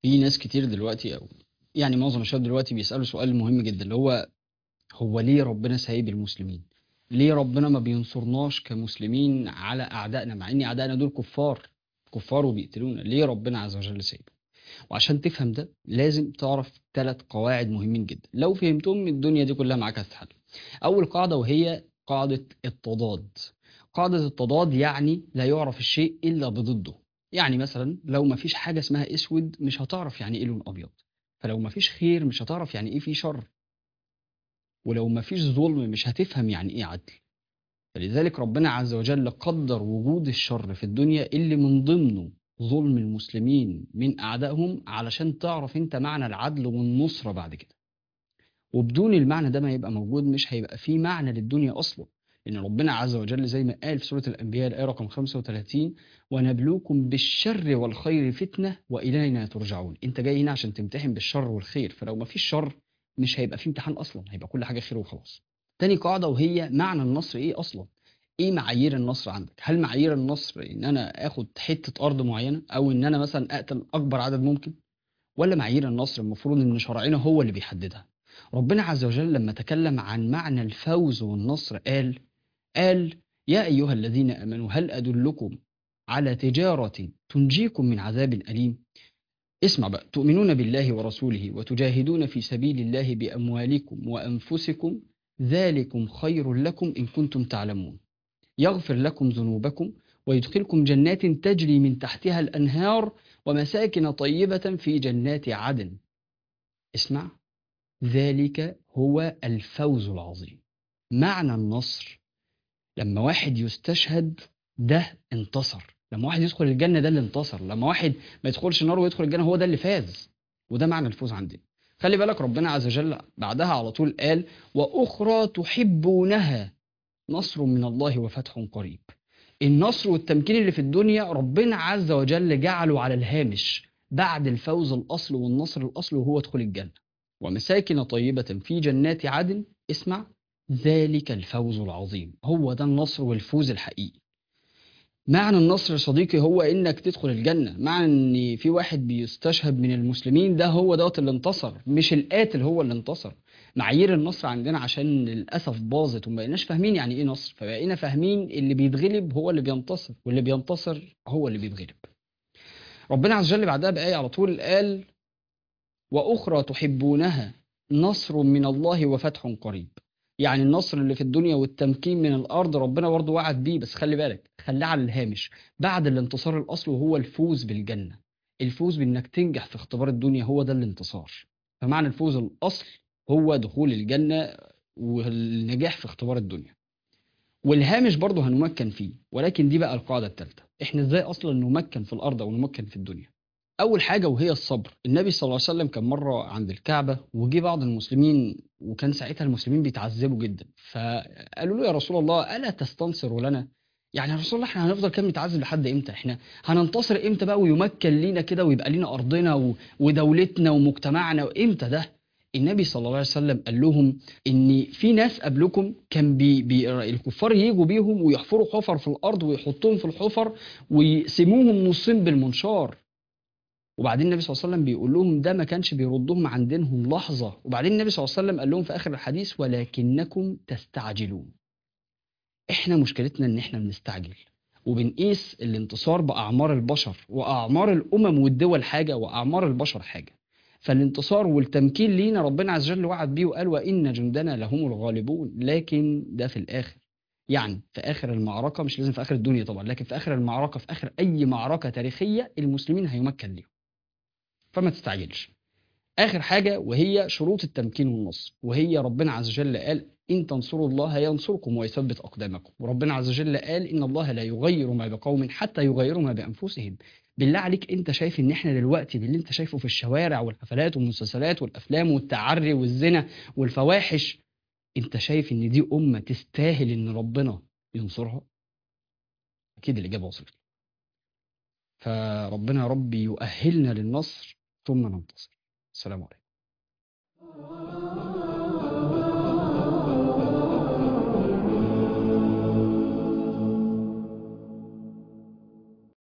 في ناس كتير دلوقتي او يعني معظم الشباب دلوقتي بيسألوا سؤال مهم جدا اللي هو هو ليه ربنا سايب المسلمين ليه ربنا ما بينصرناش كمسلمين على اعدائنا مع ان اعدائنا دول كفار كفار وبيقتلونا ليه ربنا عز وجل سايبه وعشان تفهم ده لازم تعرف ثلاث قواعد مهمين جدا لو فهمتهم الدنيا دي كلها معاك هتتحل اول قاعده وهي قاعده التضاد قاعده التضاد يعني لا يعرف الشيء الا بضده يعني مثلا لو ما فيش حاجه اسمها اسود مش هتعرف يعني ايه لون ابيض فلو ما فيش خير مش هتعرف يعني ايه في شر ولو ما فيش ظلم مش هتفهم يعني ايه عدل فلذلك ربنا عز وجل قدر وجود الشر في الدنيا اللي من ضمنه ظلم المسلمين من أعدائهم علشان تعرف انت معنى العدل والنصرة بعد كده وبدون المعنى ده ما يبقى موجود مش هيبقى فيه معنى للدنيا أصلا لأن ربنا عز وجل زي ما قال في سورة الأنبياء الآية رقم 35 ونبلوكم بالشر والخير فتنة وإلينا ترجعون انت جاي هنا عشان تمتحن بالشر والخير فلو ما فيش شر مش هيبقى فيه امتحان أصلا هيبقى كل حاجة خير وخلاص تاني قاعدة وهي معنى النصر ايه أصلا ايه معايير النصر عندك هل معايير النصر ان انا اخد حتة ارض معينة او ان انا مثلا اقتل اكبر عدد ممكن ولا معايير النصر المفروض ان شرعنا هو اللي بيحددها ربنا عز وجل لما تكلم عن معنى الفوز والنصر قال قال يا ايها الذين امنوا هل ادلكم على تجارة تنجيكم من عذاب أليم اسمع بقى تؤمنون بالله ورسوله وتجاهدون في سبيل الله بأموالكم وأنفسكم ذلكم خير لكم إن كنتم تعلمون يغفر لكم ذنوبكم ويدخلكم جنات تجري من تحتها الأنهار ومساكن طيبة في جنات عدن اسمع ذلك هو الفوز العظيم معنى النصر لما واحد يستشهد ده انتصر لما واحد يدخل الجنة ده اللي انتصر لما واحد ما يدخلش النار ويدخل الجنة هو ده اللي فاز وده معنى الفوز عندنا خلي بالك ربنا عز وجل بعدها على طول قال وأخرى تحبونها نصر من الله وفتح قريب النصر والتمكين اللي في الدنيا ربنا عز وجل جعله على الهامش بعد الفوز الأصل والنصر الأصل وهو دخول الجنة ومساكن طيبة في جنات عدن اسمع ذلك الفوز العظيم هو ده النصر والفوز الحقيقي معنى النصر يا صديقي هو انك تدخل الجنة معنى ان في واحد بيستشهد من المسلمين ده هو دوت اللي انتصر مش القاتل هو اللي انتصر معايير النصر عندنا عشان للاسف باظت وما بقيناش فاهمين يعني ايه نصر فبقينا فاهمين اللي بيتغلب هو اللي بينتصر واللي بينتصر هو اللي بيتغلب ربنا عز وجل بعدها بآية على طول قال وأخرى تحبونها نصر من الله وفتح قريب يعني النصر اللي في الدنيا والتمكين من الأرض ربنا برضه وعد بيه بس خلي بالك خليه على الهامش بعد الانتصار الأصل وهو الفوز بالجنة الفوز بإنك تنجح في اختبار الدنيا هو ده الانتصار فمعنى الفوز الأصل هو دخول الجنة والنجاح في اختبار الدنيا والهامش برضه هنمكن فيه ولكن دي بقى القاعدة الثالثة احنا ازاي اصلا نمكن في الارض او نمكن في الدنيا اول حاجة وهي الصبر النبي صلى الله عليه وسلم كان مرة عند الكعبة وجي بعض المسلمين وكان ساعتها المسلمين بيتعذبوا جدا فقالوا له يا رسول الله الا تستنصر لنا يعني يا رسول الله احنا هنفضل كام نتعذب لحد امتى احنا هننتصر امتى بقى ويمكن لينا كده ويبقى لينا ارضنا و... ودولتنا ومجتمعنا وامتى ده النبي صلى الله عليه وسلم قال لهم ان في ناس قبلكم كان بي بي الكفار يجوا بيهم ويحفروا حفر في الارض ويحطوهم في الحفر ويقسموهم نصين بالمنشار وبعدين النبي صلى الله عليه وسلم بيقول لهم ده ما كانش بيردهم عن دينهم لحظه وبعدين النبي صلى الله عليه وسلم قال لهم في اخر الحديث ولكنكم تستعجلون احنا مشكلتنا ان احنا بنستعجل وبنقيس الانتصار باعمار البشر واعمار الامم والدول حاجه واعمار البشر حاجه فالانتصار والتمكين لينا ربنا عز وجل وعد بيه وقال وإن جندنا لهم الغالبون لكن ده في الآخر يعني في آخر المعركة مش لازم في آخر الدنيا طبعا لكن في آخر المعركة في آخر أي معركة تاريخية المسلمين هيمكن ليهم فما تستعجلش آخر حاجة وهي شروط التمكين والنصر وهي ربنا عز وجل قال إن تنصروا الله ينصركم ويثبت أقدامكم وربنا عز وجل قال إن الله لا يغير ما بقوم حتى يغيروا ما بأنفسهم بالله عليك انت شايف ان احنا دلوقتي باللي انت شايفه في الشوارع والحفلات والمسلسلات والافلام والتعري والزنا والفواحش انت شايف ان دي امه تستاهل ان ربنا ينصرها اكيد الاجابه وصلت فربنا يا رب يؤهلنا للنصر ثم ننتصر السلام عليكم